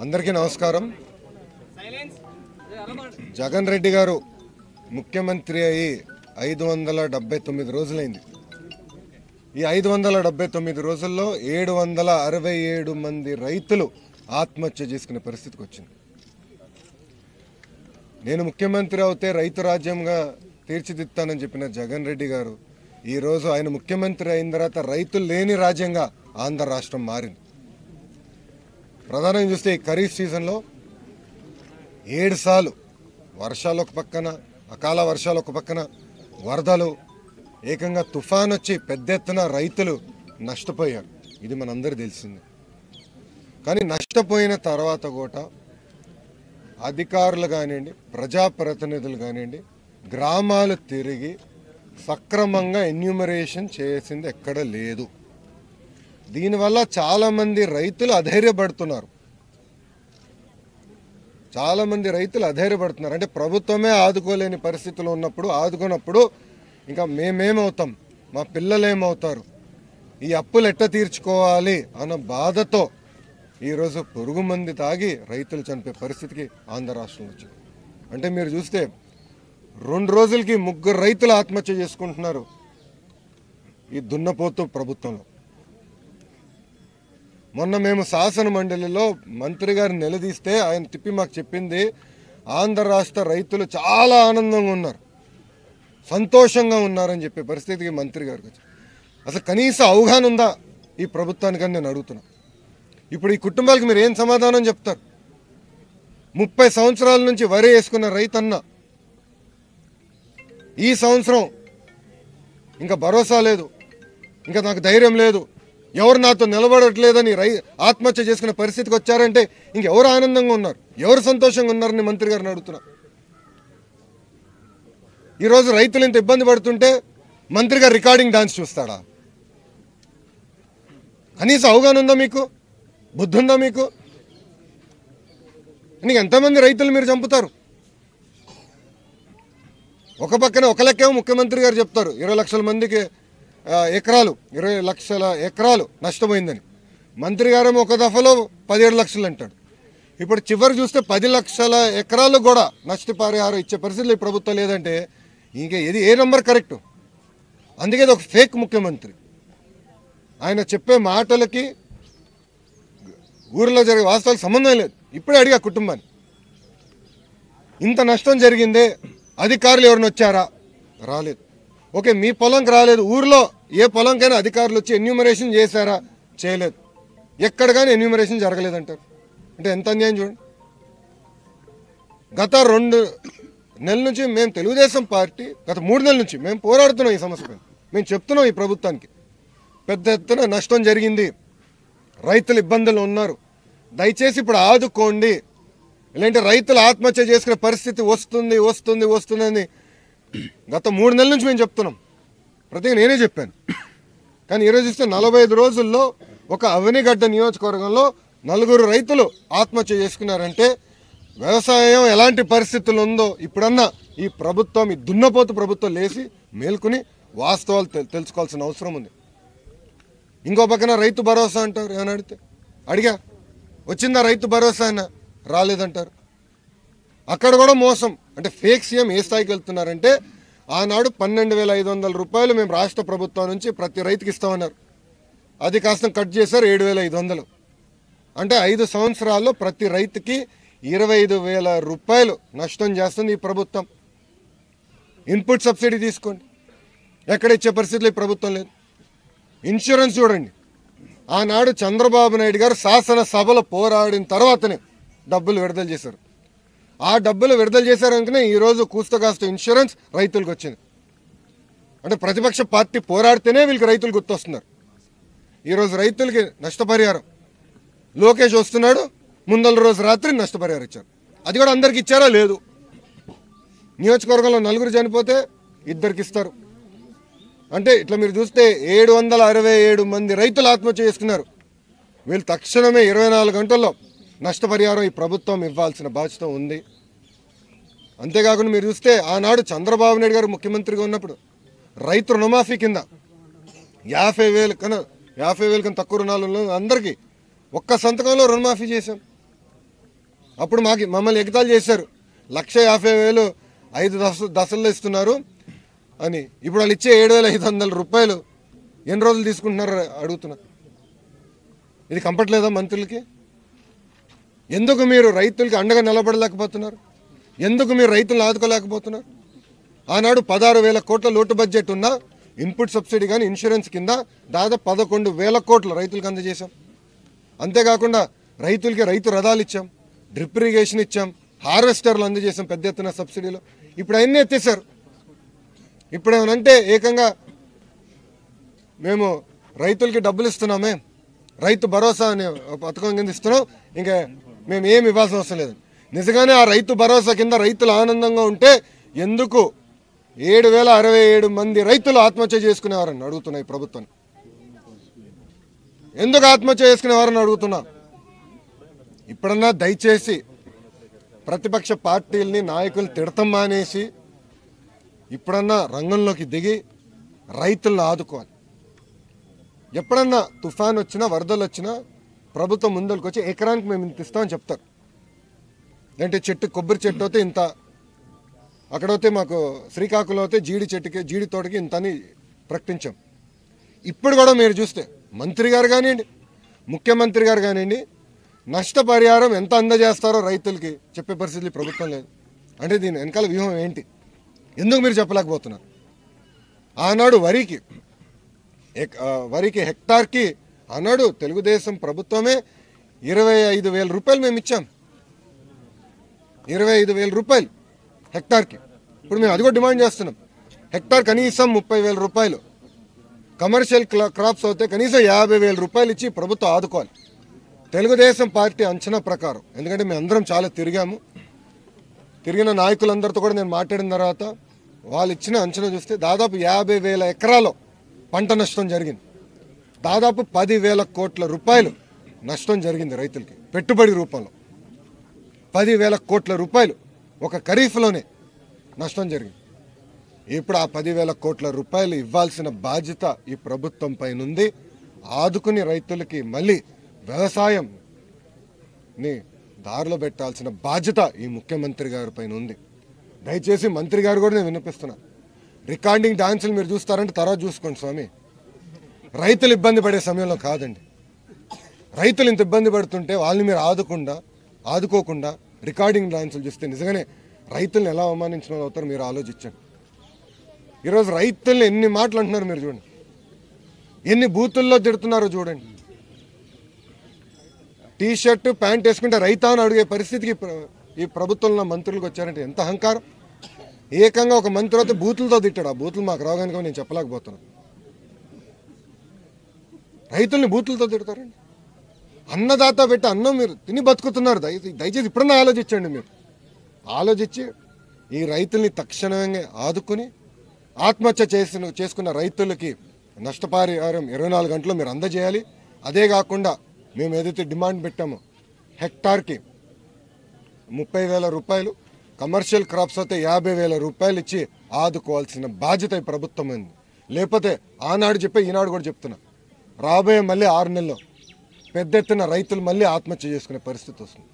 అందరికీ నమస్కారం జగన్ రెడ్డి గారు ముఖ్యమంత్రి అయి ఐదు వందల డెబ్బై తొమ్మిది రోజులైంది ఈ ఐదు వందల డెబ్బై తొమ్మిది రోజుల్లో ఏడు వందల అరవై ఏడు మంది రైతులు ఆత్మహత్య చేసుకునే పరిస్థితికి వచ్చింది నేను ముఖ్యమంత్రి అవుతే రైతు రాజ్యంగా తీర్చిదిద్దానని చెప్పిన జగన్ రెడ్డి గారు ఈరోజు ఆయన ముఖ్యమంత్రి అయిన తర్వాత రైతులు లేని రాజ్యంగా ఆంధ్ర రాష్ట్రం మారింది ప్రధానంగా చూస్తే ఈ ఖరీఫ్ సీజన్లో ఏడు సార్లు వర్షాలు ఒక పక్కన అకాల వర్షాలు ఒక పక్కన వరదలు ఏకంగా తుఫాన్ వచ్చి పెద్ద ఎత్తున రైతులు నష్టపోయారు ఇది మనందరూ తెలిసింది కానీ నష్టపోయిన తర్వాత కూడా అధికారులు కానివ్వండి ప్రజాప్రతినిధులు కానివ్వండి గ్రామాలు తిరిగి సక్రమంగా ఎన్యూమరేషన్ చేసింది ఎక్కడ లేదు దీనివల్ల చాలామంది రైతులు అధైర్యపడుతున్నారు చాలామంది రైతులు అధైర్యపడుతున్నారు అంటే ప్రభుత్వమే ఆదుకోలేని పరిస్థితులు ఉన్నప్పుడు ఆదుకున్నప్పుడు ఇంకా మేమేమవుతాం మా పిల్లలు ఏమవుతారు ఈ అప్పులు ఎట్ట తీర్చుకోవాలి అన్న బాధతో ఈరోజు పురుగు మంది తాగి రైతులు చనిపోయే పరిస్థితికి ఆంధ్ర రాష్ట్రంలో వచ్చింది అంటే మీరు చూస్తే రెండు రోజులకి ముగ్గురు రైతులు ఆత్మహత్య చేసుకుంటున్నారు ఈ దున్నపోతు ప్రభుత్వంలో మొన్న మేము శాసన మండలిలో మంత్రి గారు నిలదీస్తే ఆయన తిప్పి మాకు చెప్పింది ఆంధ్ర రాష్ట్ర రైతులు చాలా ఆనందంగా ఉన్నారు సంతోషంగా ఉన్నారని చెప్పే పరిస్థితికి మంత్రి గారికి వచ్చి అసలు కనీస అవగాహన ఉందా ఈ ప్రభుత్వానికని నేను అడుగుతున్నా ఇప్పుడు ఈ కుటుంబాలకు మీరు ఏం సమాధానం చెప్తారు ముప్పై సంవత్సరాల నుంచి వరి వేసుకున్న రైతన్న ఈ సంవత్సరం ఇంకా భరోసా లేదు ఇంకా నాకు ధైర్యం లేదు ఎవరు నాతో నిలబడట్లేదని రై ఆత్మహత్య చేసుకునే పరిస్థితికి వచ్చారంటే ఇంకెవరు ఆనందంగా ఉన్నారు ఎవరు సంతోషంగా ఉన్నారని మంత్రి గారిని అడుగుతున్నా ఈరోజు రైతులు ఇంత ఇబ్బంది పడుతుంటే మంత్రి గారు రికార్డింగ్ డాన్స్ చూస్తాడా కనీసం అవగాహన ఉందా మీకు బుద్ధి ఉందా మీకు నీకు ఎంతమంది రైతులు మీరు చంపుతారు ఒక పక్కన ఒక లెక్కేమో ముఖ్యమంత్రి గారు చెప్తారు ఇరవై లక్షల మందికి ఆ, ఎకరాలు ఇరవై లక్షల ఎకరాలు నష్టపోయిందని మంత్రి గారేమో ఒక దఫలో పదిహేడు లక్షలు అంటాడు ఇప్పుడు చివరి చూస్తే పది లక్షల ఎకరాలు కూడా నష్టపరిహారం ఇచ్చే పరిస్థితులు ఈ ప్రభుత్వం లేదంటే ఇంకా ఇది ఏ నంబర్ కరెక్ట్ అందుకే ఇది ఒక ఫేక్ ముఖ్యమంత్రి ఆయన చెప్పే మాటలకి ఊరిలో జరిగే వాస్తవాలకు సంబంధం లేదు ఇప్పుడే అడిగా కుటుంబాన్ని ఇంత నష్టం జరిగిందే అధికారులు ఎవరిని వచ్చారా రాలేదు ఓకే మీ పొలంకి రాలేదు ఊర్లో ఏ పొలంకైనా అధికారులు వచ్చి ఎన్యూమరేషన్ చేశారా చేయలేదు ఎక్కడ కానీ ఎన్యూమరేషన్ జరగలేదంటారు అంటే ఎంత అన్యాయం చూడండి గత రెండు నెలల నుంచి మేము తెలుగుదేశం పార్టీ గత మూడు నెలల నుంచి మేము పోరాడుతున్నాం ఈ సమస్య పైన మేము చెప్తున్నాం ఈ ప్రభుత్వానికి పెద్ద ఎత్తున నష్టం జరిగింది రైతులు ఇబ్బందులు ఉన్నారు దయచేసి ఇప్పుడు ఆదుకోండి ఇలాంటి రైతులు ఆత్మహత్య చేసుకునే పరిస్థితి వస్తుంది వస్తుంది వస్తుందని గత మూడు నెలల నుంచి మేము చెప్తున్నాం ప్రతి నేనే చెప్పాను కానీ ఈరోజు ఇస్తే నలభై ఐదు రోజుల్లో ఒక అవనిగడ్డ నియోజకవర్గంలో నలుగురు రైతులు ఆత్మహత్య చేసుకున్నారంటే వ్యవసాయం ఎలాంటి పరిస్థితులు ఉందో ఇప్పుడన్నా ఈ ప్రభుత్వం ఈ దున్నపోతు ప్రభుత్వం లేచి మేల్కొని వాస్తవాలు తెల్- తెలుసుకోవాల్సిన అవసరం ఉంది ఇంకో పక్కన రైతు భరోసా అంటారు ఏమని అడిగితే అడిగా వచ్చిందా రైతు భరోసా అన్న రాలేదంటారు అక్కడ కూడా మోసం అంటే ఫేక్ సీఎం ఏ స్థాయికి వెళ్తున్నారంటే ఆనాడు పన్నెండు వేల ఐదు వందల రూపాయలు మేము రాష్ట్ర ప్రభుత్వం నుంచి ప్రతి రైతుకి ఇస్తామన్నారు అది కాస్త కట్ చేశారు ఏడు వేల ఐదు వందలు అంటే ఐదు సంవత్సరాల్లో ప్రతి రైతుకి ఇరవై ఐదు వేల రూపాయలు నష్టం చేస్తుంది ఈ ప్రభుత్వం ఇన్పుట్ సబ్సిడీ తీసుకోండి ఎక్కడ ఇచ్చే పరిస్థితులు ఈ ప్రభుత్వం లేదు ఇన్సూరెన్స్ చూడండి ఆనాడు చంద్రబాబు నాయుడు గారు శాసనసభలో పోరాడిన తర్వాతనే డబ్బులు విడుదల చేశారు ఆ డబ్బులు విడుదల చేశారనుకునే ఈరోజు కూస్త కాస్త ఇన్సూరెన్స్ రైతులకు వచ్చింది అంటే ప్రతిపక్ష పార్టీ పోరాడితేనే వీళ్ళకి రైతులు గుర్తొస్తున్నారు ఈరోజు రైతులకి నష్టపరిహారం లోకేష్ వస్తున్నాడు ముందల రోజు రాత్రి నష్టపరిహారం ఇచ్చారు అది కూడా అందరికి ఇచ్చారా లేదు నియోజకవర్గంలో నలుగురు చనిపోతే ఇద్దరికి ఇస్తారు అంటే ఇట్లా మీరు చూస్తే ఏడు వందల అరవై ఏడు మంది రైతులు ఆత్మహత్య చేసుకున్నారు వీళ్ళు తక్షణమే ఇరవై నాలుగు గంటల్లో నష్టపరిహారం ఈ ప్రభుత్వం ఇవ్వాల్సిన బాధ్యత ఉంది అంతేకాకుండా మీరు చూస్తే ఆనాడు చంద్రబాబు నాయుడు గారు ముఖ్యమంత్రిగా ఉన్నప్పుడు రైతు రుణమాఫీ కింద యాభై వేలు కన్నా యాభై వేలు కన్నా తక్కువ రుణాలు ఉన్న అందరికీ ఒక్క సంతకంలో రుణమాఫీ చేశాం అప్పుడు మాకు మమ్మల్ని ఎగతాలు చేశారు లక్ష యాభై వేలు ఐదు దశ దశల్లో ఇస్తున్నారు అని ఇప్పుడు వాళ్ళు ఇచ్చే ఏడు వేల ఐదు వందల రూపాయలు ఎన్ని రోజులు తీసుకుంటున్నారు అడుగుతున్నా ఇది కంపట్లేదా మంత్రులకి ఎందుకు మీరు రైతులకి అండగా నిలబడలేకపోతున్నారు ఎందుకు మీరు రైతులను ఆదుకోలేకపోతున్నారు ఆనాడు పదహారు వేల కోట్ల లోటు బడ్జెట్ ఉన్న ఇన్పుట్ సబ్సిడీ కానీ ఇన్సూరెన్స్ కింద దాదాపు పదకొండు వేల కోట్లు రైతులకు అందజేశాం అంతేకాకుండా రైతులకి రైతు రథాలు ఇచ్చాం డ్రిప్ ఇరిగేషన్ ఇచ్చాం హార్వెస్టర్లు అందజేసాం పెద్ద ఎత్తున సబ్సిడీలు ఇప్పుడు అవన్నీ ఎత్తేసారు ఇప్పుడు ఏమనంటే ఏకంగా మేము రైతులకి డబ్బులు ఇస్తున్నామే రైతు భరోసా అనే ఒక పథకం కింద ఇస్తున్నాం ఇంకా మేము ఏమి ఇవ్వాల్సిన అవసరం లేదు నిజంగానే ఆ రైతు భరోసా కింద రైతులు ఆనందంగా ఉంటే ఎందుకు ఏడు వేల అరవై ఏడు మంది రైతులు ఆత్మహత్య చేసుకునేవారని అడుగుతున్నా ఈ ప్రభుత్వాన్ని ఎందుకు ఆత్మహత్య చేసుకునేవారని అడుగుతున్నా ఇప్పుడన్నా దయచేసి ప్రతిపక్ష పార్టీల్ని నాయకులు తిడతం మానేసి ఇప్పుడన్నా రంగంలోకి దిగి రైతులను ఆదుకోవాలి ఎప్పుడన్నా తుఫాన్ వచ్చినా వరదలు వచ్చినా ప్రభుత్వం ముందరికి వచ్చి ఎకరానికి మేము ఇంత ఇస్తామని చెప్తారు అంటే చెట్టు కొబ్బరి చెట్టు అయితే ఇంత అక్కడైతే మాకు శ్రీకాకుళం అయితే జీడి చెట్టుకి జీడి తోటకి ఇంత అని ప్రకటించాం ఇప్పుడు కూడా మీరు చూస్తే మంత్రి గారు కానివ్వండి ముఖ్యమంత్రి గారు కానివ్వండి నష్టపరిహారం ఎంత అందజేస్తారో రైతులకి చెప్పే పరిస్థితి ఈ ప్రభుత్వం లేదు అంటే దీని వెనకాల వ్యూహం ఏంటి ఎందుకు మీరు చెప్పలేకపోతున్నారు ఆనాడు వరికి ఎక్- ఆ, వరికి హెక్టార్కి ఆనాడు తెలుగుదేశం ప్రభుత్వమే ఇరవై ఐదు వేల రూపాయలు మేము ఇచ్చాం ఇరవై ఐదు వేల రూపాయలు హెక్టార్కి ఇప్పుడు మేము అది కూడా డిమాండ్ చేస్తున్నాం హెక్టార్ కనీసం ముప్పై వేల రూపాయలు కమర్షియల్ క్లా- క్రాప్స్ అయితే కనీసం యాభై వేల రూపాయలు ఇచ్చి ప్రభుత్వం ఆదుకోవాలి తెలుగుదేశం పార్టీ అంచనా ప్రకారం ఎందుకంటే మేము అందరం చాలా తిరిగాము తిరిగిన నాయకులందరితో కూడా నేను మాట్లాడిన తర్వాత వాళ్ళు ఇచ్చిన అంచనా చూస్తే దాదాపు యాభై వేల ఎకరాలు పంట నష్టం జరిగింది దాదాపు పదివేల కోట్ల రూపాయలు నష్టం జరిగింది రైతులకి పెట్టుబడి రూపంలో పదివేల కోట్ల రూపాయలు ఒక ఖరీఫ్లోనే నష్టం జరిగింది ఇప్పుడు ఆ పదివేల కోట్ల రూపాయలు ఇవ్వాల్సిన బాధ్యత ఈ ప్రభుత్వం పైన ఉంది ఆదుకుని రైతులకి మళ్ళీ వ్యవసాయం ని దారిలో పెట్టాల్సిన బాధ్యత ఈ ముఖ్యమంత్రి గారి పైన ఉంది దయచేసి మంత్రి గారు కూడా నేను వినిపిస్తున్నా రికార్డింగ్ డాన్సులు మీరు చూస్తారంటే తర్వాత చూసుకోండి స్వామి రైతులు ఇబ్బంది పడే సమయంలో కాదండి రైతులు ఇంత ఇబ్బంది పడుతుంటే వాళ్ళని మీరు ఆదుకుండా ఆదుకోకుండా రికార్డింగ్ డాన్సులు చూస్తే నిజంగానే రైతుల్ని ఎలా అవమానించిన వాళ్ళు అవుతారో మీరు ఆలోచించండి ఈరోజు రైతుల్ని ఎన్ని మాటలు అంటున్నారు మీరు చూడండి ఎన్ని బూతుల్లో తిడుతున్నారో చూడండి టీ షర్ట్ ప్యాంట్ వేసుకుంటే రైతా అని అడిగే పరిస్థితికి ప్ర- ఈ ప్రభుత్వంలో మంత్రులకు వచ్చారంటే ఎంత అహంకారం ఏకంగా ఒక మంత్రి అయితే బూతులతో తిట్టాడు ఆ బూతులు మాకు రాగానే నేను చెప్పలేకపోతున్నాను రైతుల్ని బూతులతో తిడతారండి అన్నదాత పెట్టి అన్నం మీరు తిని బతుకుతున్నారు దయచేసి దయచేసి ఇప్పుడన్నా ఆలోచించండి మీరు ఆలోచించి ఈ రైతుల్ని తక్షణమే ఆదుకుని ఆత్మహత్య చేసిన చేసుకున్న రైతులకి నష్టపరిహారం ఇరవై నాలుగు గంటలు మీరు అందజేయాలి అదే కాకుండా మేము ఏదైతే డిమాండ్ పెట్టామో హెక్టార్కి ముప్పై వేల రూపాయలు కమర్షియల్ క్రాప్స్ అయితే యాభై వేల రూపాయలు ఇచ్చి ఆదుకోవాల్సిన బాధ్యత ఈ ప్రభుత్వం ఉంది లేకపోతే ఆనాడు చెప్పే ఈనాడు కూడా చెప్తున్నా రాబోయే మళ్ళీ ఆరు నెలల్లో పెద్ద ఎత్తున రైతులు మళ్ళీ ఆత్మహత్య చేసుకునే పరిస్థితి వస్తుంది